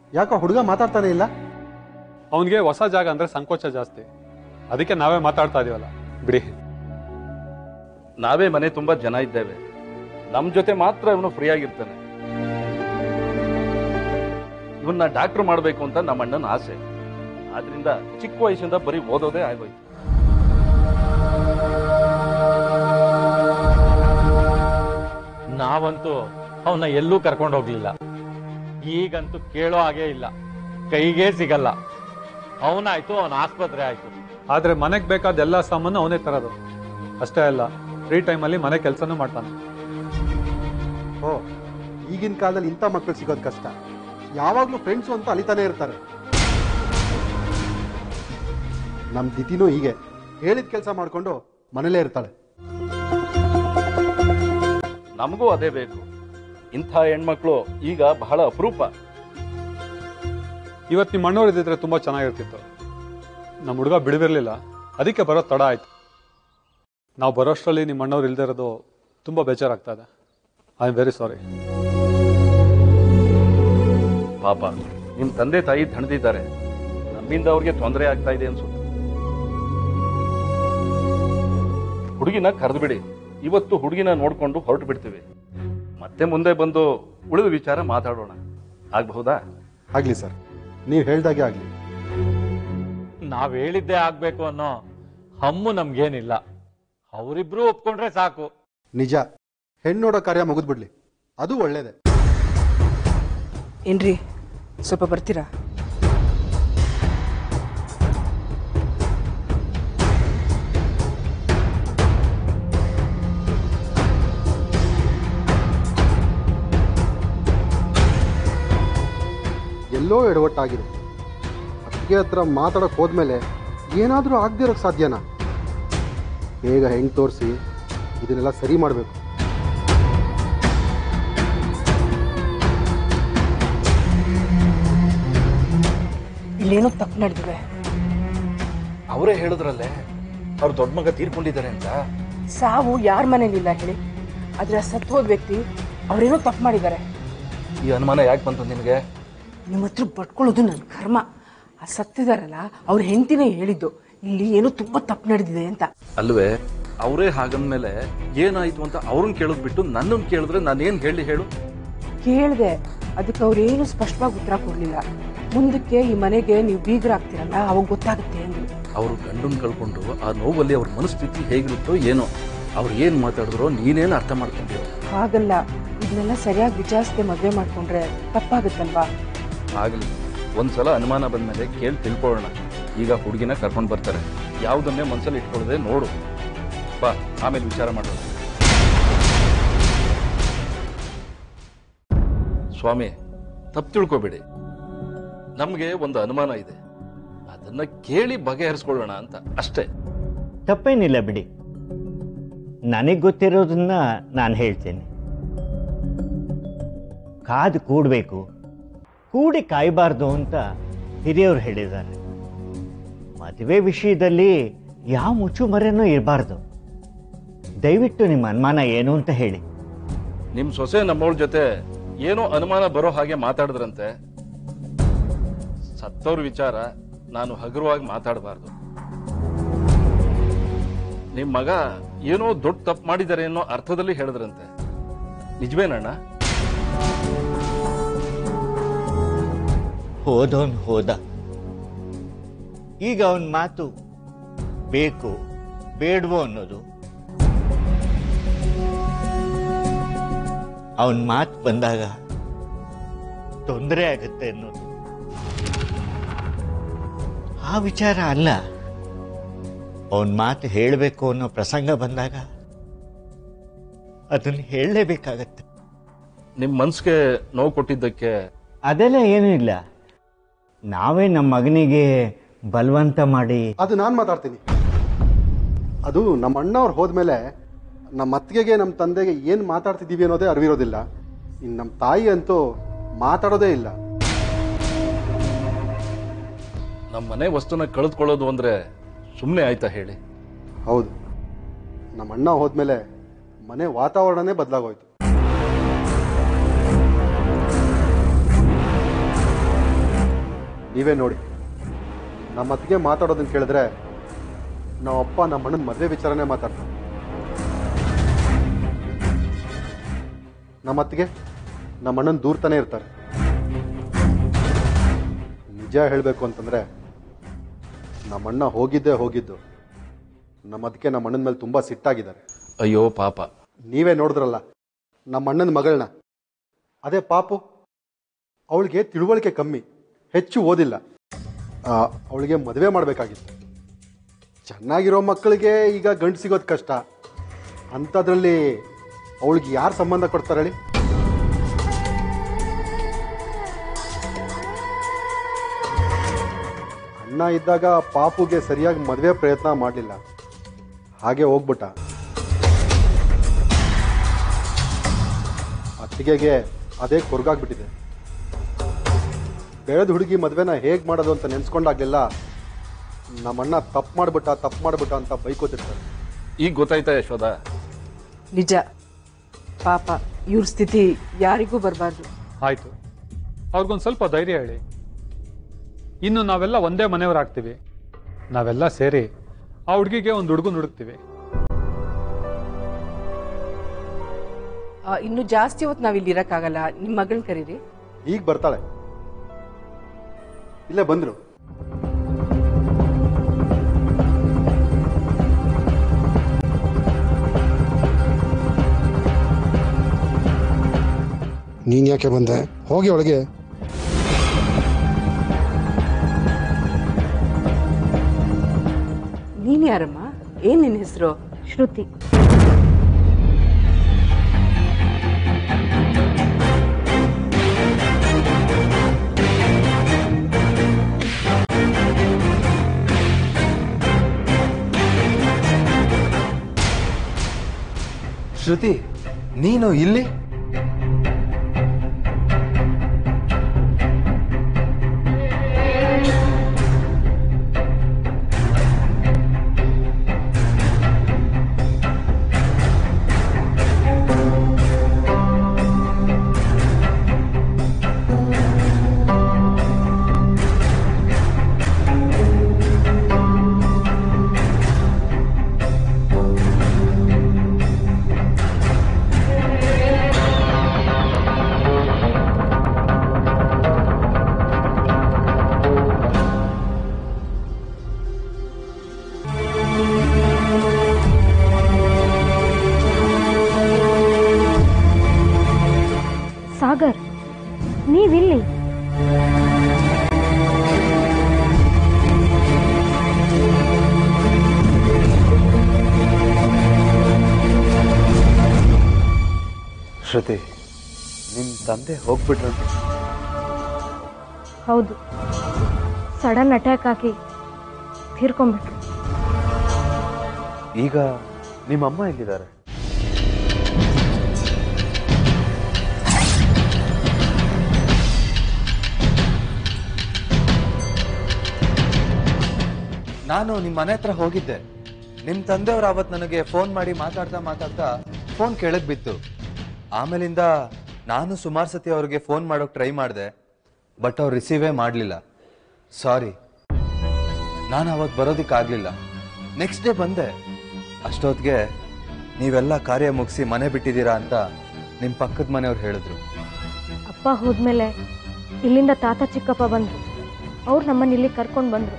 ಯಾಕೋ ಹುಡುಗ ಮಾತಾಡ್ತಾನೆ ಇಲ್ಲ ಅವನಿಗೆ ಹೊಸ ಜಾಗ ಅಂದ್ರೆ ಸಂಕೋಚ ಜಾಸ್ತಿ ಅದಕ್ಕೆ ನಾವೇ ಮಾತಾಡ್ತಾ ಇದೀವಲ್ಲ ಬಿಡಿ ನಾವೇ ಮನೆ ತುಂಬಾ ಜನ ಇದ್ದೇವೆ ನಮ್ ಜೊತೆ ಮಾತ್ರ ಇವನು ಫ್ರೀ ಆಗಿರ್ತಾನೆ ಇವನ್ನ ಡಾಕ್ಟರ್ ಮಾಡ್ಬೇಕು ಅಂತ ನಮ್ಮ ಅಣ್ಣನ ಆಸೆ ಆದ್ರಿಂದ ಚಿಕ್ಕ ವಯಸ್ಸಿಂದ ಬರೀ ಓದೋದೇ ಆಗೋಯ್ತು ನಾವಂತೂ ಅವನ್ನ ಎಲ್ಲೂ ಕರ್ಕೊಂಡು ಹೋಗ್ಲಿಲ್ಲ ಈಗಂತೂ ಕೇಳೋ ಹಾಗೆ ಇಲ್ಲ ಕೈಗೆ ಸಿಗಲ್ಲ ಅವನಾಯ್ತು ಅವನ ಆಸ್ಪತ್ರೆ ಆಯ್ತು ಆದ್ರೆ ಮನೆಗೆ ಬೇಕಾದ ಎಲ್ಲ ಸಾಮಾನು ಅವನೇ ತರೋದು ಅಷ್ಟೇ ಅಲ್ಲ ಫ್ರೀ ಟೈಮಲ್ಲಿ ಮನೆ ಕೆಲಸನೂ ಮಾಡ್ತಾನೆ ಓ ಈಗಿನ ಕಾಲದಲ್ಲಿ ಇಂಥ ಮಕ್ಕಳು ಸಿಗೋದು ಕಷ್ಟ ಯಾವಾಗಲೂ ಫ್ರೆಂಡ್ಸು ಅಂತ ಅಲಿತಾನೆ ಇರ್ತಾರೆ ನಮ್ಮ ದಿತಿನೂ ಹೀಗೆ ಹೇಳಿದ ಕೆಲಸ ಮಾಡಿಕೊಂಡು ಮನೇಲೇ ಇರ್ತಾಳೆ ನಮಗೂ ಅದೇ ಬೇಕು ಇಂಥ ಹೆಣ್ಮಕ್ಳು ಈಗ ಬಹಳ ಅಪರೂಪ ಇವತ್ತು ನಿಮ್ಮ ಅಣ್ಣವ್ರು ಇದ್ದಿದ್ರೆ ತುಂಬಾ ಚೆನ್ನಾಗಿರ್ತಿತ್ತು ನಮ್ಮ ಹುಡುಗ ಬಿಡುವಿರ್ಲಿಲ್ಲ ಅದಕ್ಕೆ ಬರೋ ತಡ ಆಯ್ತು ನಾವು ಬರೋಷ್ಟರಲ್ಲಿ ನಿಮ್ಮ ಅಣ್ಣವ್ರು ಇಲ್ದೇ ಇರೋದು ತುಂಬಾ ಬೇಜಾರಾಗ್ತಾ ಇದೆ ಐ ಆಮ್ ವೆರಿ ಸಾರಿ ಪಾಪ ನಿಮ್ ತಂದೆ ತಾಯಿ ತಣದಿದ್ದಾರೆ ನಮ್ಮಿಂದ ಅವ್ರಿಗೆ ತೊಂದರೆ ಆಗ್ತಾ ಇದೆ ಅನ್ಸುತ್ತೆ ಹುಡುಗಿನ ಕರೆದು ಬಿಡಿ ಇವತ್ತು ಹುಡುಗಿನ ನೋಡ್ಕೊಂಡು ಹೊರಟು ಬಿಡ್ತೀವಿ ಮತ್ತೆ ಮುಂದೆ ಬಂದು ಉಳಿದ ವಿಚಾರ ಮಾತಾಡೋಣ ಆಗಬಹುದಾ ಆಗಲಿ ಸರ್ ನೀವು ಹೇಳ್ದಾಗೆ ಆಗಲಿ ನಾವ್ ಹೇಳಿದ್ದೇ ಆಗ್ಬೇಕು ಅನ್ನೋ ಹಮ್ಮು ನಮ್ಗೇನಿಲ್ಲ ಅವರಿಬ್ರು ಒಪ್ಕೊಂಡ್ರೆ ಸಾಕು ನಿಜ ಹೆಣ್ಣು ನೋಡೋ ಕಾರ್ಯ ಮುಗಿದ್ಬಿಡ್ಲಿ ಅದು ಒಳ್ಳೇದೆ ಏನ್ರಿ ಸ್ವಲ್ಪ ಬರ್ತೀರಾ ಎಲ್ಲೋ ಎಡವಟ್ಟಾಗಿದೆ ಅತ್ತಿಗೆ ಹತ್ರ ಮಾತಾಡೋಕೆ ಹೋದ್ಮೇಲೆ ಏನಾದರೂ ಆಗದೆ ಇರೋಕ್ಕೆ ಸಾಧ್ಯನಾ ಬೇಗ ಹೆಂಗೆ ತೋರಿಸಿ ಇದನ್ನೆಲ್ಲ ಸರಿ ಮಾಡಬೇಕು ಇಲ್ಲೇನೋ ತಪ್ಪು ನಡೆದಿದೆ ಅವರೇ ಹೇಳಿದ್ರಲ್ಲೇ ಅವ್ರ ದೊಡ್ಡ ಮಗ ತೀರ್ಕೊಂಡಿದ್ದಾರೆ ಅಂತ ಸಾವು ಯಾರ ಮನೇಲಿಲ್ಲ ಹೇಳಿ ಆದ್ರೆ ಸತ್ತು ಹೋದ ವ್ಯಕ್ತಿ ಅವರೇನೋ ತಪ್ಪು ಮಾಡಿದ್ದಾರೆ ಈ ಅನುಮಾನ ಯಾಕೆ ಬಂತು ನಿನಗೆ ನಿಮ್ಮ ಹತ್ರ ಬಟ್ಕೊಳ್ಳೋದು ನನ್ನ ಕರ್ಮ ಆ ಸತ್ತಿದಾರಲ್ಲ ಅವ್ರ ಹೆಂಡತಿನೇ ಹೇಳಿದ್ದು ಇಲ್ಲಿ ಏನೋ ತುಂಬಾ ತಪ್ಪು ನಡೆದಿದೆ ಅಂತ ಅಲ್ವೇ ಅವರೇ ಹಾಗಂದ್ಮೇಲೆ ಏನಾಯ್ತು ಅಂತ ಅವ್ರನ್ನ ಕೇಳೋದ್ ಬಿಟ್ಟು ನನ್ನನ್ನು ಕೇಳಿದ್ರೆ ನಾನೇನ್ ಹೇಳಿ ಹೇಳು ಕೇಳಿದೆ ಅದಕ್ಕೆ ಅವ್ರೇನು ಸ್ಪಷ್ಟವಾಗಿ ಉತ್ತರ ಕೊಡ್ಲಿಲ್ಲ ಮುಂದಕ್ಕೆ ಈ ಮನೆಗೆ ನೀವು ಬೀಗರಾಗ್ತೀರಲ್ಲ ಅವಾಗ ಗೊತ್ತಾಗುತ್ತೆ ಅಂದ್ರು ಅವರು ಗಂಡನ್ ಕಳ್ಕೊಂಡು ಆ ನೋವಲ್ಲಿ ಅವ್ರ ಮನಸ್ಥಿತಿ ಹೇಗಿರುತ್ತೋ ಏನೋ ಅವ್ರು ಏನ್ ಮಾತಾಡಿದ್ರೋ ನೀನೇನು ಅರ್ಥ ಮಾಡ್ಕೊಂಡ್ಯೋ ಹಾಗಲ್ಲ ಇದನ್ನೆಲ್ಲ ಸರಿಯಾಗಿ ವಿಚಾರಿಸದೆ ಮದುವೆ ಮಾಡ್ಕೊಂಡ್ರೆ ತಪ್ಪಾಗುತ್ತಲ್ವಾ ಆಗ್ಲಿ ಒಂದ್ಸಲ ಅನುಮಾನ ಬಂದ್ಮೇಲೆ ಕೇಳಿ ತಿಳ್ಕೊಳ್ಳೋಣ ಈಗ ಹುಡುಗಿನ ಕರ್ಕೊಂಡು ಬರ್ತಾರೆ ಯಾವುದನ್ನೇ ಮನ್ಸಲ್ಲಿ ಇಟ್ಕೊಳ್ಳದೆ ನೋಡು ಬಾ ಆಮೇಲೆ ವಿಚಾರ ಮಾಡೋಣ ಸ್ವಾಮಿ ತಪ್ಪು ತಿಳ್ಕೊಬೇಡಿ ನಮ್ಗೆ ಒಂದು ಅನುಮಾನ ಇದೆ ಅದನ್ನ ಕೇಳಿ ಬಗೆಹರಿಸ್ಕೊಳ್ಳೋಣ ಅಂತ ಅಷ್ಟೇ ತಪ್ಪೇನಿಲ್ಲ ಬಿಡಿ ನನಗೆ ಗೊತ್ತಿರೋದನ್ನ ನಾನು ಹೇಳ್ತೇನೆ ಕಾದು ಕೂಡಬೇಕು ಕೂಡಿ ಕಾಯಬಾರ್ದು ಅಂತ ಹಿರಿಯವರು ಹೇಳಿದ್ದಾರೆ ಮದುವೆ ವಿಷಯದಲ್ಲಿ ಯಾವ ಮುಚ್ಚುಮರೆನೂ ಇರಬಾರ್ದು ದಯವಿಟ್ಟು ನಿಮ್ಮ ಅನುಮಾನ ಏನು ಅಂತ ಹೇಳಿ ನಿಮ್ ಸೊಸೆ ನಮ್ಮವಳ ಜೊತೆ ಏನೋ ಅನುಮಾನ ಬರೋ ಹಾಗೆ ಮಾತಾಡಿದ್ರಂತೆ ಸತ್ತವ್ರ ವಿಚಾರ ನಾನು ಹಗುರವಾಗಿ ಮಾತಾಡಬಾರ್ದು ನಿಮ್ ಮಗ ಏನೋ ದೊಡ್ಡ ತಪ್ಪು ಮಾಡಿದ್ದಾರೆ ಅನ್ನೋ ಅರ್ಥದಲ್ಲಿ ಹೇಳಿದ್ರಂತೆ ನಿಜವೇನಣ್ಣ ಹೋದವನ್ ಹೋದ ಈಗ ಅವನ ಮಾತು ಬೇಕು ಬೇಡವೋ ಅನ್ನೋದು ಅವನ ಮಾತು ಬಂದಾಗ ತೊಂದರೆ ಆಗುತ್ತೆ ಅನ್ನೋದು ಆ ವಿಚಾರ ಅಲ್ಲ ಅವನ ಮಾತು ಹೇಳಬೇಕು ಅನ್ನೋ ಪ್ರಸಂಗ ಬಂದಾಗ ಅದನ್ನು ಹೇಳಲೇಬೇಕಾಗತ್ತೆ ನಿಮ್ ಮನ್ಸಿಗೆ ನೋವು ಕೊಟ್ಟಿದ್ದಕ್ಕೆ ಅದೆಲ್ಲ ಏನೂ ಇಲ್ಲ ನಾವೇ ನಮ್ಮ ಮಗನಿಗೆ ಬಲವಂತ ಮಾಡಿ ಅದು ನಾನು ಮಾತಾಡ್ತೀನಿ ಅದು ನಮ್ಮ ಅಣ್ಣವ್ರು ಹೋದ್ಮೇಲೆ ನಮ್ಮ ಅತ್ತಿಗೆಗೆ ನಮ್ಮ ತಂದೆಗೆ ಏನು ಮಾತಾಡ್ತಿದ್ದೀವಿ ಅನ್ನೋದೇ ಅರಿವಿರೋದಿಲ್ಲ ಇನ್ನು ನಮ್ಮ ತಾಯಿ ಅಂತೂ ಮಾತಾಡೋದೇ ಇಲ್ಲ ನಮ್ಮ ಮನೆ ವಸ್ತುನ ಕಳೆದುಕೊಳ್ಳೋದು ಅಂದ್ರೆ ಸುಮ್ಮನೆ ಆಯ್ತಾ ಹೇಳಿ ಹೌದು ನಮ್ಮ ಅಣ್ಣ ಹೋದ್ಮೇಲೆ ಮನೆ ವಾತಾವರಣನೇ ಬದಲಾಗೋಯ್ತು ನೀವೇ ನೋಡಿ ನಮ್ಮ ಅತ್ತಿಗೆ ಮಾತಾಡೋದನ್ನ ಕೇಳಿದ್ರೆ ನಮ್ಮ ಅಪ್ಪ ನಮ್ಮ ಅಣ್ಣನ ಮದುವೆ ವಿಚಾರನೇ ಮಾತಾಡ್ತಾರೆ ನಮ್ಮ ಅತ್ತಿಗೆ ನಮ್ಮ ಅಣ್ಣನ ದೂರ್ತಾನೆ ಇರ್ತಾರೆ ನಿಜ ಹೇಳಬೇಕು ಅಂತಂದ್ರೆ ನಮ್ಮ ಅಣ್ಣ ಹೋಗಿದ್ದೇ ಹೋಗಿದ್ದು ನಮ್ಮ ಅದಕ್ಕೆ ನಮ್ಮ ಅಣ್ಣನ ಮೇಲೆ ತುಂಬ ಸಿಟ್ಟಾಗಿದ್ದಾರೆ ಅಯ್ಯೋ ಪಾಪ ನೀವೇ ನೋಡಿದ್ರಲ್ಲ ನಮ್ಮ ಅಣ್ಣನ ಮಗಳನ್ನ ಅದೇ ಪಾಪು ಅವಳಿಗೆ ತಿಳುವಳಿಕೆ ಕಮ್ಮಿ ಹೆಚ್ಚು ಓದಿಲ್ಲ ಆ, ಅವಳಿಗೆ ಮದುವೆ ಮಾಡಬೇಕಾಗಿತ್ತು ಚೆನ್ನಾಗಿರೋ ಮಕ್ಕಳಿಗೆ ಈಗ ಗಂಡು ಸಿಗೋದು ಕಷ್ಟ ಅಂಥದ್ರಲ್ಲಿ ಅವಳಿಗೆ ಯಾರು ಸಂಬಂಧ ಕೊಡ್ತಾರೆ ಹೇಳಿ ಅಣ್ಣ ಇದ್ದಾಗ ಪಾಪುಗೆ ಸರಿಯಾಗಿ ಮದುವೆ ಪ್ರಯತ್ನ ಮಾಡಲಿಲ್ಲ ಹಾಗೆ ಹೋಗ್ಬಿಟ್ಟ ಅತ್ತಿಗೆಗೆ ಅದೇ ಕೊರ್ಗಾಗ್ಬಿಟ್ಟಿದೆ ಬೆಳೆದ ಹುಡುಗಿ ಮದುವೆನ ಹೇಗೆ ಮಾಡೋದು ಅಂತ ನೆನ್ಸ್ಕೊಂಡಾಗ್ಲೆಲ್ಲ ನಮ್ಮಣ್ಣ ತಪ್ಪು ಮಾಡ್ಬಿಟ್ಟ ತಪ್ಪು ಮಾಡ್ಬಿಟ್ಟ ಅಂತ ಬೈಕೋತಿರ್ತಾರೆ ಈಗ ಗೊತ್ತಾಯ್ತಾ ಯಶೋದ ನಿಜ ಪಾಪ ಇವ್ರ ಸ್ಥಿತಿ ಯಾರಿಗೂ ಬರಬಾರ್ದು ಆಯ್ತು ಅವ್ರಿಗೊಂದು ಸ್ವಲ್ಪ ಧೈರ್ಯ ಹೇಳಿ ಇನ್ನು ನಾವೆಲ್ಲ ಒಂದೇ ಮನೆಯವರಾಗ್ತೀವಿ ನಾವೆಲ್ಲ ಸೇರಿ ಆ ಹುಡುಗಿಗೆ ಒಂದು ಹುಡುಗನ ಹುಡುಕ್ತೀವಿ ಆ, ಇನ್ನು ಜಾಸ್ತಿ ಹೊತ್ತು ನಾವು ಇಲ್ಲಿ ಇರಕ್ಕಾಗಲ್ಲ ನಿಮ್ಮ ಮಗಳನ್ನ ಕರೀರಿ ಈಗ ಬರ್ತಾಳೆ ಇಲ್ಲೇ ಬಂದ್ರು ನೀನ್ ಯಾಕೆ ಬಂದೆ ಹೋಗಿ ಒಳಗೆ ನೀನ್ ಯಾರಮ್ಮ ಏನ್ ನಿನ್ನ ಹೆಸರು ಶ್ರುತಿ ಶ್ರುತಿ ನೀನು ಇಲ್ಲಿ ಸಾಗರ್ ನೀವಿಲ್ಲಿ ಶ್ರುತಿ ನಿಮ್ ತಂದೆ ಹೋಗ್ಬಿಟ್ರಂತೆ ಹೌದು ಸಡನ್ ಅಟ್ಯಾಕ್ ಹಾಕಿ ತೀರ್ಕೊಂಡ್ಬಿಟ್ರು ಈಗ ನಿಮ್ಮ ಅಮ್ಮ ಎಲ್ಲಿದ್ದಾರೆ ನಾನು ನಿಮ್ಮ ಮನೆ ಹತ್ರ ಹೋಗಿದ್ದೆ ನಿಮ್ಮ ತಂದೆಯವರು ಅವತ್ತು ನನಗೆ ಫೋನ್ ಮಾಡಿ ಮಾತಾಡ್ತಾ ಮಾತಾಡ್ತಾ ಫೋನ್ ಕೆಳಗ್ ಬಿತ್ತು ಆಮೇಲಿಂದ ನಾನು ಸುಮಾರು ಸತಿ ಅವ್ರಿಗೆ ಫೋನ್ ಮಾಡೋಕೆ ಟ್ರೈ ಮಾಡಿದೆ ಬಟ್ ಅವ್ರು ರಿಸೀವೇ ಮಾಡಲಿಲ್ಲ ಸಾರಿ ನಾನು ಅವತ್ತು ಬರೋದಕ್ಕಾಗಲಿಲ್ಲ ನೆಕ್ಸ್ಟ್ ಡೇ ಬಂದೆ ಅಷ್ಟೊತ್ತಿಗೆ ನೀವೆಲ್ಲ ಕಾರ್ಯ ಮುಗಿಸಿ ಮನೆ ಬಿಟ್ಟಿದ್ದೀರಾ ಅಂತ ನಿಮ್ಮ ಪಕ್ಕದ ಮನೆಯವ್ರು ಹೇಳಿದ್ರು ಅಪ್ಪ ಹೋದ್ಮೇಲೆ ಇಲ್ಲಿಂದ ತಾತ ಚಿಕ್ಕಪ್ಪ ಬಂದರು ಅವ್ರು ನಮ್ಮನ್ನ ಇಲ್ಲಿ ಕರ್ಕೊಂಡು ಬಂದರು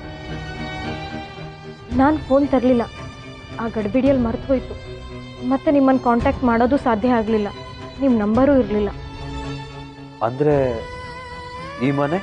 ನಾನು ಫೋನ್ ತರಲಿಲ್ಲ ಆ ಗಡ್ಬಿಡಿಯಲ್ಲಿ ಮರ್ತು ಹೋಯ್ತು ಮತ್ತೆ ನಿಮ್ಮನ್ನು ಕಾಂಟ್ಯಾಕ್ಟ್ ಮಾಡೋದು ಸಾಧ್ಯ ಆಗಲಿಲ್ಲ ನಿಮ್ಮ ನಂಬರೂ ಇರಲಿಲ್ಲ ಅಂದ್ರೆ ಈ ಮನೆ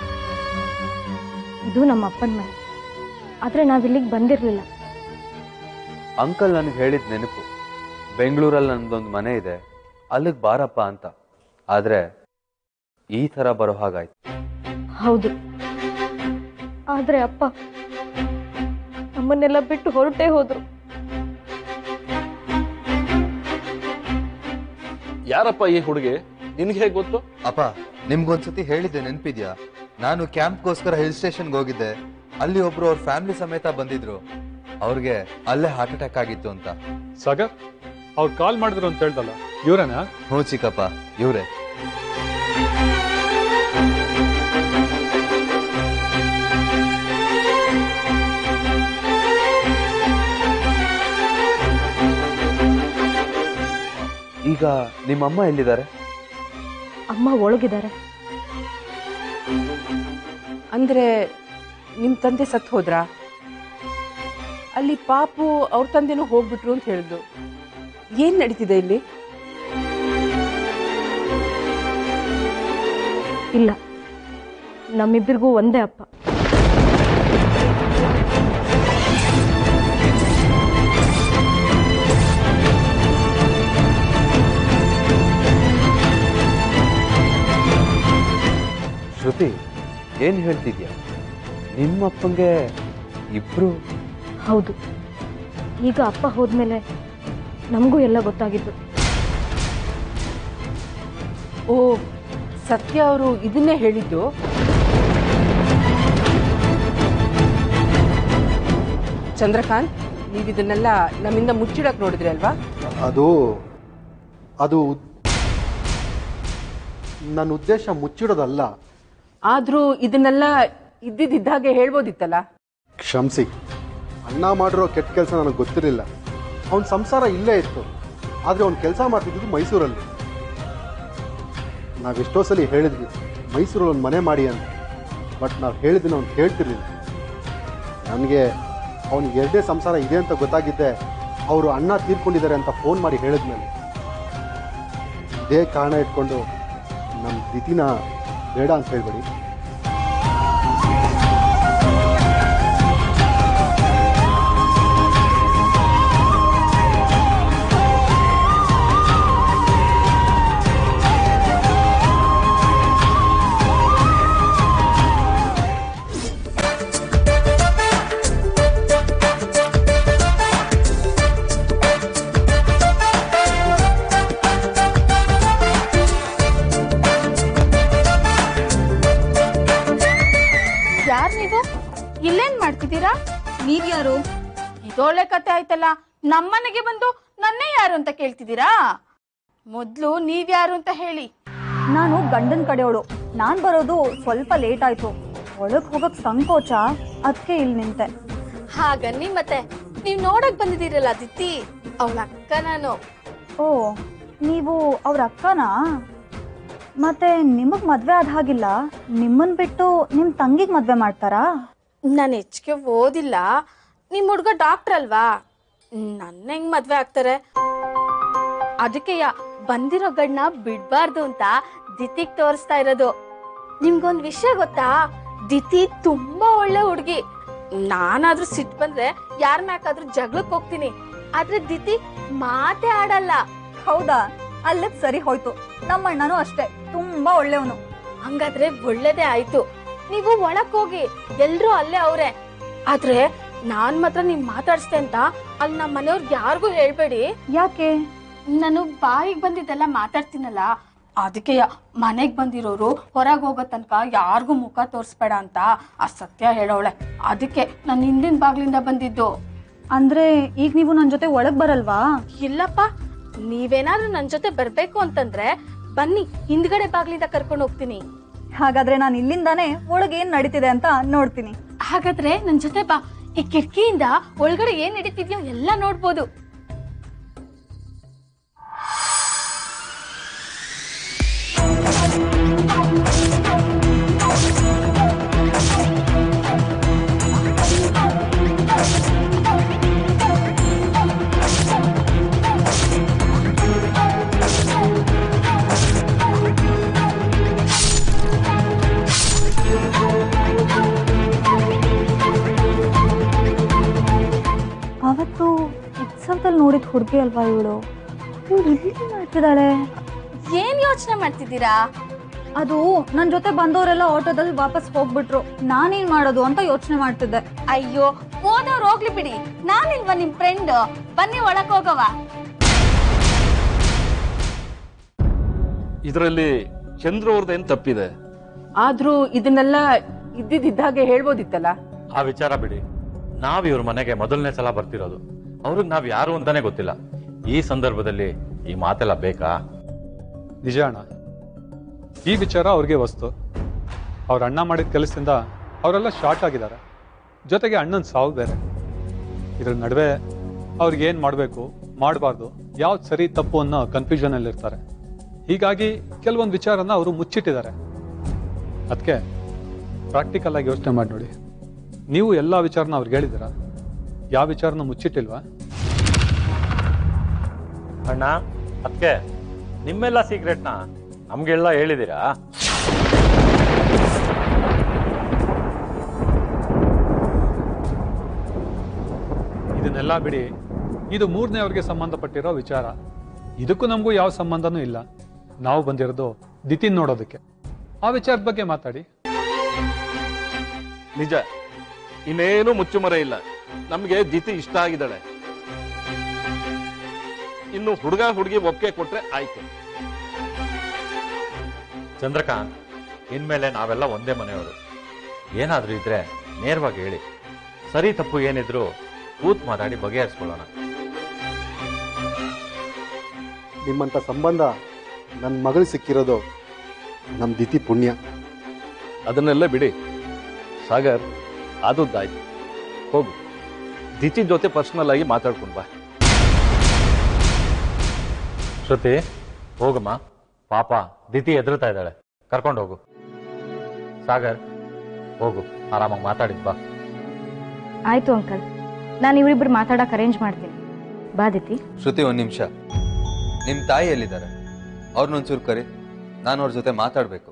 ಇದು ನಮ್ಮ ಅಪ್ಪನ ಮನೆ ಆದರೆ ನಾವಿಲ್ಲಿಗೆ ಬಂದಿರಲಿಲ್ಲ ಅಂಕಲ್ ನನಗೆ ಹೇಳಿದ ನೆನಪು ಬೆಂಗಳೂರಲ್ಲಿ ನನ್ನದೊಂದು ಮನೆ ಇದೆ ಅಲ್ಲಿಗೆ ಬಾರಪ್ಪ ಅಂತ ಆದ್ರೆ ಈ ಥರ ಬರೋ ಹಾಗಾಯ್ತು ಹೌದು ಆದರೆ ಅಪ್ಪ ನಮ್ಮನ್ನೆಲ್ಲ ಬಿಟ್ಟು ಹೊರಟೇ ಹೋದ್ರು ಯಾರಪ್ಪ ಈ ಹುಡುಗಿ ನಿನ್ಗೆ ಹೇಗೆ ಗೊತ್ತು ಅಪ್ಪ ನಿಮ್ಗೊಂದ್ಸತಿ ಹೇಳಿದ್ದೆ ನೆನ್ಪಿದ್ಯಾ ನಾನು ಕ್ಯಾಂಪ್ಗೋಸ್ಕರ ಹಿಲ್ ಸ್ಟೇಷನ್ಗೆ ಹೋಗಿದ್ದೆ ಅಲ್ಲಿ ಒಬ್ರು ಅವ್ರ ಫ್ಯಾಮಿಲಿ ಸಮೇತ ಬಂದಿದ್ರು ಅವ್ರಿಗೆ ಅಲ್ಲೇ ಹಾರ್ಟ್ ಅಟ್ಯಾಕ್ ಆಗಿತ್ತು ಅಂತ ಸಾಗರ್ ಅವ್ರು ಕಾಲ್ ಮಾಡಿದ್ರು ಅಂತ ಹೇಳ್ದಲ್ಲ ಇವ್ರೇನಾ ಹ್ಞೂ ಚಿಕ್ಕಪ್ಪ ಇವ್ರೆ ಈಗ ನಿಮ್ಮಮ್ಮ ಎಲ್ಲಿದ್ದಾರೆ ಅಮ್ಮ ಒಳಗಿದ್ದಾರೆ ಅಂದ್ರೆ ನಿಮ್ಮ ತಂದೆ ಸತ್ತು ಹೋದ್ರಾ ಅಲ್ಲಿ ಪಾಪು ಅವ್ರ ತಂದೆನೂ ಹೋಗ್ಬಿಟ್ರು ಅಂತ ಹೇಳಿದ್ರು ಏನ್ ನಡೀತಿದೆ ಇಲ್ಲಿ ಇಲ್ಲ ನಮ್ಮಿಬ್ಬರಿಗೂ ಒಂದೇ ಅಪ್ಪ ಶ್ರುತಿ ಏನ್ ಹೇಳ್ತಿದ್ಯಾ ನಿಮ್ಮಪ್ಪಂಗೆ ಇಬ್ರು ಹೌದು ಈಗ ಅಪ್ಪ ಹೋದ್ಮೇಲೆ ನಮಗೂ ಎಲ್ಲ ಗೊತ್ತಾಗಿದ್ದು ಓ ಸತ್ಯ ಅವರು ಇದನ್ನೇ ಹೇಳಿದ್ದು ಚಂದ್ರಕಾಂತ್ ನೀವು ಇದನ್ನೆಲ್ಲ ನಮ್ಮಿಂದ ಮುಚ್ಚಿಡಕ್ ನೋಡಿದ್ರಿ ಅಲ್ವಾ ಅದು ಅದು ನನ್ನ ಉದ್ದೇಶ ಮುಚ್ಚಿಡೋದಲ್ಲ ಆದ್ರೂ ಇದನ್ನೆಲ್ಲ ಇದ್ದಿದ್ದಾಗೆ ಹೇಳ್ಬೋದಿತ್ತಲ್ಲ ಕ್ಷಮಿಸಿ ಅಣ್ಣ ಮಾಡಿರೋ ಕೆಟ್ಟ ಕೆಲಸ ನನಗೆ ಗೊತ್ತಿರಲಿಲ್ಲ ಅವನ ಸಂಸಾರ ಇಲ್ಲೇ ಇತ್ತು ಆದರೆ ಅವ್ನು ಕೆಲಸ ಮಾಡ್ತಿದ್ದು ಮೈಸೂರಲ್ಲಿ ನಾವೆಷ್ಟೋ ಸಲ ಹೇಳಿದ್ವಿ ಮೈಸೂರಲ್ಲಿ ಒಂದು ಮನೆ ಮಾಡಿ ಅಂತ ಬಟ್ ನಾವು ಹೇಳಿದ್ದನ್ನು ಅವ್ನು ಕೇಳ್ತಿರ್ಲಿಲ್ಲ ನನಗೆ ಅವ್ನಿಗೆ ಎರಡೇ ಸಂಸಾರ ಇದೆ ಅಂತ ಗೊತ್ತಾಗಿದ್ದೆ ಅವರು ಅಣ್ಣ ತೀರ್ಕೊಂಡಿದ್ದಾರೆ ಅಂತ ಫೋನ್ ಮಾಡಿ ಹೇಳಿದ್ಮೇಲೆ ಇದೇ ಕಾರಣ ಇಟ್ಕೊಂಡು ನಮ್ಮ ದಿತಿನ ಬೇಡ ಅಂತ ಹೇಳ್ಬೇಡಿ ಯಾರ್ ನೀವು ಇಲ್ಲೇನ್ ಮಾಡ್ತಿದ್ದೀರಾ ನೀವ್ಯಾರು ಇದೊಳ್ಳೆ ಕತೆ ಆಯ್ತಲ್ಲ ನಮ್ಮನೆಗೆ ಬಂದು ನನ್ನೇ ಯಾರು ಅಂತ ಕೇಳ್ತಿದ್ದೀರಾ ಮೊದ್ಲು ನೀವ್ಯಾರು ಅಂತ ಹೇಳಿ ನಾನು ಗಂಡನ ಕಡೆಯವಳು ನಾನ್ ಬರೋದು ಸ್ವಲ್ಪ ಲೇಟ್ ಆಯ್ತು ಒಳಗ್ ಹೋಗಕ್ ಸಂಕೋಚ ಅದಕ್ಕೆ ಇಲ್ಲಿ ನಿಂತೆ ಹಾಗನ್ನಿ ಮತ್ತೆ ನೀವ್ ನೋಡಕ್ ಬಂದಿದ್ದೀರಲ್ಲ ದಿತ್ತಿ ಅವಳ ಅಕ್ಕ ನಾನು ಓ ನೀವು ಅವ್ರ ಅಕ್ಕನಾ ಮತ್ತೆ ನಿಮಗ್ ಮದ್ವೆ ಆದ ಹಾಗಿಲ್ಲ ನಿಮ್ಮನ್ ಬಿಟ್ಟು ನಿಮ್ ತಂಗಿಗ್ ಮದ್ವೆ ಮಾಡ್ತಾರಾ ನಾನು ಹೆಚ್ಚಿಗೆ ಓದಿಲ್ಲ ನಿಮ್ ಹುಡ್ಗ ಡಾಕ್ಟರ್ ಅಲ್ವಾ ನನ್ನ ಹೆಂಗ್ ಮದ್ವೆ ಆಗ್ತಾರೆ ಅದಕ್ಕೆ ಬಂದಿರೋ ಗಂಡನ ಬಿಡ್ಬಾರ್ದು ಅಂತ ದಿತಿಗ್ ತೋರಿಸ್ತಾ ಇರೋದು ನಿಮ್ಗೊಂದ್ ವಿಷಯ ಗೊತ್ತಾ ದಿತಿ ತುಂಬಾ ಒಳ್ಳೆ ಹುಡ್ಗಿ ನಾನಾದ್ರೂ ಸಿಟ್ ಬಂದ್ರೆ ಯಾರ ಮ್ಯಾಕಾದ್ರೂ ಜಗಳಕ್ ಹೋಗ್ತೀನಿ ಆದ್ರೆ ದಿತಿ ಮಾತೇ ಆಡಲ್ಲ ಹೌದಾ ಅಲ್ಲಿದ್ ಸರಿ ಹೋಯ್ತು ನಮ್ಮಣ್ಣನೂ ಅಷ್ಟೇ ತುಂಬಾ ಒಳ್ಳೆಯವನು ಹಂಗಾದ್ರೆ ಒಳ್ಳೇದೇ ಆಯ್ತು ನೀವು ಒಳಕ್ ಹೋಗಿ ಎಲ್ರೂ ಅಲ್ಲೇ ಅವ್ರೆ ಆದ್ರೆ ನಾನ್ ಮಾತ್ರ ನೀವ್ ಮಾತಾಡ್ಸ್ತೆ ಅಂತ ಅಲ್ಲಿ ನಮ್ಮ ಮನೆಯವ್ರಿಗೆ ಯಾರಿಗೂ ಹೇಳ್ಬೇಡಿ ಯಾಕೆ ನಾನು ಬಾಯಿಗೆ ಬಂದಿದ್ದೆಲ್ಲ ಮಾತಾಡ್ತೀನಲ್ಲ ಅದಕ್ಕೆ ಮನೆಗ್ ಬಂದಿರೋರು ಹೊರಗೆ ಹೋಗೋ ತನಕ ಯಾರಿಗೂ ಮುಖ ತೋರಿಸ್ಬೇಡ ಅಂತ ಆ ಸತ್ಯ ಹೇಳೋಳೆ ಅದಕ್ಕೆ ನಾನು ಹಿಂದಿನ ಬಾಗ್ಲಿಂದ ಬಂದಿದ್ದು ಅಂದ್ರೆ ಈಗ ನೀವು ನನ್ ಜೊತೆ ಒಳಗ್ ಬರಲ್ವಾ ಇಲ್ಲಪ್ಪ ನೀವೇನಾದ್ರೂ ನನ್ ಜೊತೆ ಬರ್ಬೇಕು ಅಂತಂದ್ರೆ ಬನ್ನಿ ಹಿಂದ್ಗಡೆ ಬಾಗ್ಲಿಂದ ಕರ್ಕೊಂಡು ಹೋಗ್ತೀನಿ ಹಾಗಾದ್ರೆ ನಾನು ಇಲ್ಲಿಂದಾನೇ ಒಳಗೆ ಏನ್ ನಡೀತಿದೆ ಅಂತ ನೋಡ್ತೀನಿ ಹಾಗಾದ್ರೆ ನನ್ ಜೊತೆ ಬಾ ಈ ಕಿಟಕಿಯಿಂದ ಒಳಗಡೆ ಏನ್ ನಡೀತಿದ್ಯೋ ಎಲ್ಲ ನೋಡ್ಬೋದು ಅವತ್ತು ಉತ್ಸವದಲ್ಲಿ ನೋಡಿದ ಹುಡುಗಿ ಅಲ್ವಾ ಇವಳು ಇವಳು ಇಲ್ಲಿ ಮಾಡ್ತಿದ್ದಾಳೆ ಏನ್ ಯೋಚನೆ ಮಾಡ್ತಿದ್ದೀರಾ ಅದು ನನ್ ಜೊತೆ ಬಂದವರೆಲ್ಲ ಆಟೋದಲ್ಲಿ ವಾಪಸ್ ಹೋಗ್ಬಿಟ್ರು ನಾನೇನ್ ಮಾಡೋದು ಅಂತ ಯೋಚನೆ ಮಾಡ್ತಿದ್ದೆ ಅಯ್ಯೋ ಹೋದವ್ರು ಹೋಗ್ಲಿ ಬಿಡಿ ನಾನಿಲ್ವಾ ನಿಮ್ ಫ್ರೆಂಡ್ ಬನ್ನಿ ಒಳಕ್ ಹೋಗವ ಇದರಲ್ಲಿ ಚಂದ್ರ ಅವ್ರದ್ದೇನು ತಪ್ಪಿದೆ ಆದ್ರೂ ಇದನ್ನೆಲ್ಲ ಇದ್ದಿದ್ದಾಗೆ ಹೇಳ್ಬೋದಿತ್ತಲ್ಲ ಆ ವಿಚಾರ ಬಿಡಿ ನಾವ್ ಇವ್ರ ಮನೆಗೆ ಮೊದಲನೇ ಸಲ ಬರ್ತಿರೋದು ಅವ್ರಿಗೆ ನಾವ್ ಯಾರು ಅಂತಾನೆ ಗೊತ್ತಿಲ್ಲ ಈ ಸಂದರ್ಭದಲ್ಲಿ ಈ ಮಾತೆಲ್ಲ ಬೇಕಾ ನಿಜ ಅಣ್ಣ ಈ ವಿಚಾರ ಅವ್ರಿಗೆ ವಸ್ತು ಅವ್ರ ಅಣ್ಣ ಮಾಡಿದ ಕೆಲಸದಿಂದ ಅವರೆಲ್ಲ ಶಾರ್ಟ್ ಆಗಿದ್ದಾರೆ ಜೊತೆಗೆ ಅಣ್ಣನ ಸಾವು ಬೇರೆ ಇದ್ರ ನಡುವೆ ಅವ್ರಿಗೆ ಏನು ಮಾಡಬೇಕು ಮಾಡಬಾರ್ದು ಯಾವ್ದು ಸರಿ ತಪ್ಪು ಅನ್ನೋ ಕನ್ಫ್ಯೂಷನಲ್ಲಿ ಇರ್ತಾರೆ ಹೀಗಾಗಿ ಕೆಲವೊಂದು ವಿಚಾರನ ಅವರು ಮುಚ್ಚಿಟ್ಟಿದ್ದಾರೆ ಅದಕ್ಕೆ ಪ್ರಾಕ್ಟಿಕಲ್ ಆಗಿ ಯೋಚನೆ ಮಾಡಿ ನೋಡಿ ನೀವು ಎಲ್ಲ ವಿಚಾರನ ಅವ್ರಿಗೆ ಹೇಳಿದ್ದೀರಾ ಯಾವ ವಿಚಾರನ ಮುಚ್ಚಿಟ್ಟಿಲ್ವಾ ಅಣ್ಣ ಅದಕ್ಕೆ ನಿಮ್ಮೆಲ್ಲ ಸೀಕ್ರೆಟ್ನ ನಮ್ಗೆಲ್ಲ ಹೇಳಿದ್ದೀರಾ ಇದನ್ನೆಲ್ಲ ಬಿಡಿ ಇದು ಮೂರನೇ ಅವ್ರಿಗೆ ಸಂಬಂಧಪಟ್ಟಿರೋ ವಿಚಾರ ಇದಕ್ಕೂ ನಮಗೂ ಯಾವ ಸಂಬಂಧನೂ ಇಲ್ಲ ನಾವು ಬಂದಿರೋದು ದಿತಿನ್ ನೋಡೋದಕ್ಕೆ ಆ ವಿಚಾರದ ಬಗ್ಗೆ ಮಾತಾಡಿ ನಿಜ ಇನ್ನೇನು ಮುಚ್ಚುಮರೆ ಇಲ್ಲ ನಮ್ಗೆ ದಿತಿ ಇಷ್ಟ ಆಗಿದ್ದಾಳೆ ಇನ್ನು ಹುಡುಗ ಹುಡುಗಿ ಒಪ್ಪಿಗೆ ಕೊಟ್ರೆ ಆಯ್ತು ಚಂದ್ರಕಾಂತ್ ಇನ್ಮೇಲೆ ನಾವೆಲ್ಲ ಒಂದೇ ಮನೆಯವರು ಏನಾದ್ರೂ ಇದ್ರೆ ನೇರವಾಗಿ ಹೇಳಿ ಸರಿ ತಪ್ಪು ಏನಿದ್ರು ಕೂತ್ ಮಾತಾಡಿ ಬಗೆಹರಿಸ್ಕೊಳ್ಳೋಣ ನಿಮ್ಮಂಥ ಸಂಬಂಧ ನನ್ನ ಮಗಳು ಸಿಕ್ಕಿರೋದು ನಮ್ಮ ದಿತಿ ಪುಣ್ಯ ಅದನ್ನೆಲ್ಲ ಬಿಡಿ ಸಾಗರ್ ಆದದ್ದಾಯ್ತು ಹೋಗು ದಿತಿ ಜೊತೆ ಪರ್ಸನಲ್ ಆಗಿ ಮಾತಾಡ್ಕೊಂಡು ಬಾ ಶ್ರುತಿ ಹೋಗಮ್ಮ ಪಾಪ ದಿತಿ ಎದುರುತ್ತಾ ಇದ್ದಾಳೆ ಕರ್ಕೊಂಡು ಹೋಗು ಸಾಗರ್ ಹೋಗು ಆರಾಮಾಗಿ ಮಾತಾಡಿದ್ ಬಾ ಆಯ್ತು ಅಂಕಲ್ ನಾನು ಇವರಿಬ್ಬರು ಮಾತಾಡಕ್ಕೆ ಅರೇಂಜ್ ಮಾಡ್ತೀನಿ ಬಾ ದಿತಿ ಶ್ರುತಿ ಒಂದು ನಿಮಿಷ ನಿಮ್ಮ ತಾಯಿ ಎಲ್ಲಿದ್ದಾರೆ ಅವ್ರನ್ನೊಂಚೂರು ಕರಿ ನಾನು ಅವ್ರ ಜೊತೆ ಮಾತಾಡಬೇಕು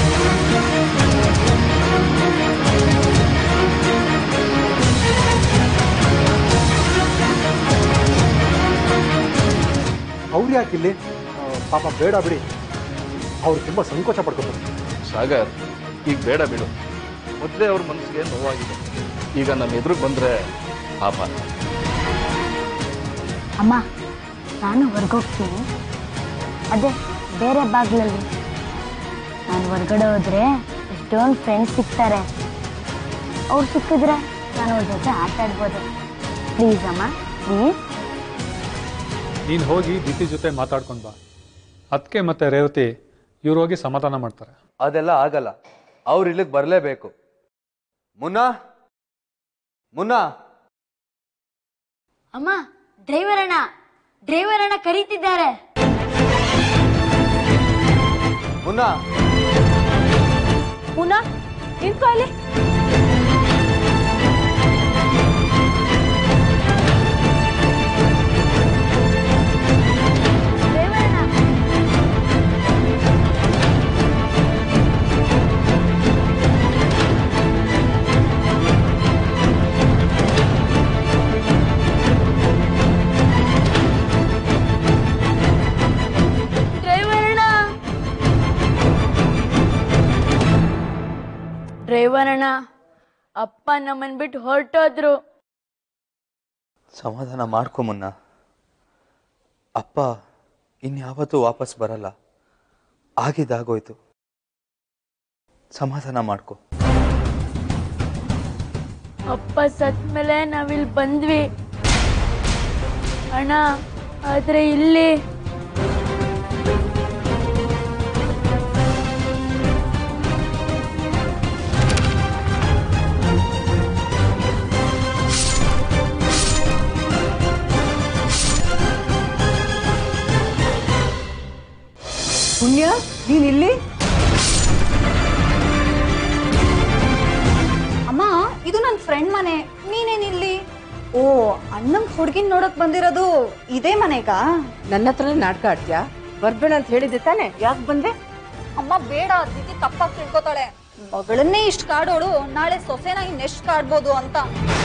ಅವ್ರು ಯಾಕಿಲ್ಲಿ ಆ, ಪಾಪ ಬೇಡ ಬಿಡಿ ಅವ್ರು ತುಂಬ ಸಂಕೋಚ ಪಡ್ಕೊತಾರೆ ಸಾಗರ್ ಈಗ ಬೇಡ ಬಿಡು ಮೊದಲೇ ಅವ್ರ ಮನಸ್ಸಿಗೆ ನೋವಾಗಿದೆ ಈಗ ನಮ್ಮ ಎದುರು ಬಂದ್ರೆ ಪಾಪ ಅಮ್ಮ ನಾನು ಹೊರಗೋಗ್ತೀನಿ ಅದೇ ಬೇರೆ ಬಾಗ್ಲಲ್ಲಿ ನಾನು ಹೊರಗಡೆ ಹೋದ್ರೆ ಎಷ್ಟೊಂದು ಫ್ರೆಂಡ್ಸ್ ಸಿಗ್ತಾರೆ ಅವ್ರು ಸಿಕ್ಕಿದ್ರೆ ನಾನು ಅವ್ರ ಜೊತೆ ಆಟ ಆಡ್ಬೋದು ಪ್ಲೀಸ್ ಅಮ್ಮ ಪ್ಲೀಸ್ ನೀನು ಹೋಗಿ ದಿತಿ ಜೊತೆ ಮಾತಾಡ್ಕೊಂಡು ಬಾ ಅದಕ್ಕೆ ಮತ್ತೆ ರೇವತಿ ಇವ್ರು ಹೋಗಿ ಸಮಾಧಾನ ಮಾಡ್ತಾರೆ ಅದೆಲ್ಲ ಆಗಲ್ಲ ಅವ್ರು ಇಲ್ಲಿಗೆ ಬರಲೇಬೇಕು ಮುನ್ನಾ ಮುನ್ನಾ ಅಮ್ಮ ಡ್ರೈವರ್ ಅಣ್ಣ ಡ್ರೈವರ್ ಅಣ್ಣ ಕರೀತಿದ್ದಾರೆ ಮುನ್ನಾ ಪುನಃ ನಿಂತ್ಕೊ ಅಲ್ಲಿ ಡ್ರೈವರ್ ಅಣ್ಣ ಡ್ರೈವರ್ ಅಣ್ಣ ಅಪ್ಪ ನಮ್ಮನ್ ಬಿಟ್ಟು ಹೊರಟೋದ್ರು ಸಮಾಧಾನ ಮಾಡ್ಕೊ ಮುನ್ನ ಅಪ್ಪ ಇನ್ಯಾವತ್ತೂ ವಾಪಸ್ ಬರಲ್ಲ ಆಗಿದ್ದಾಗೋಯ್ತು ಸಮಾಧಾನ ಮಾಡ್ಕೊ ಅಪ್ಪ ಸತ್ ಮೇಲೆ ನಾವಿಲ್ಲಿ ಬಂದ್ವಿ ಅಣ್ಣ ಆದ್ರೆ ಇಲ್ಲಿ ಪುಣ್ಯ ನೀನ್ ಇಲ್ಲಿ ಅಮ್ಮ ಇದು ನನ್ನ ಫ್ರೆಂಡ್ ಮನೆ ನೀನೇನಿಲ್ಲಿ ಓ ಅಣ್ಣಂಗ್ ಹುಡ್ಗಿನ್ ನೋಡಕ್ ಬಂದಿರೋದು ಇದೇ ಮನೆಗಾ ನನ್ನ ಹತ್ರನೇ ನಾಟಕ ಆಡ್ತೀಯಾ ಬರ್ಬೇಡ ಅಂತ ಹೇಳಿದ್ದೆ ತಾನೆ ಯಾಕೆ ಬಂದೆ ಅಮ್ಮ ಬೇಡ ದಿತಿ ತಪ್ಪಾಗಿ ತಿಳ್ಕೊತಾಳೆ ಮಗಳನ್ನೇ ಇಷ್ಟು ಕಾಡೋಳು ನಾಳೆ ಸೊಸೆನ ಇನ್ನೆಷ್ಟು ಕಾಡ್ಬೋದು ಅಂತ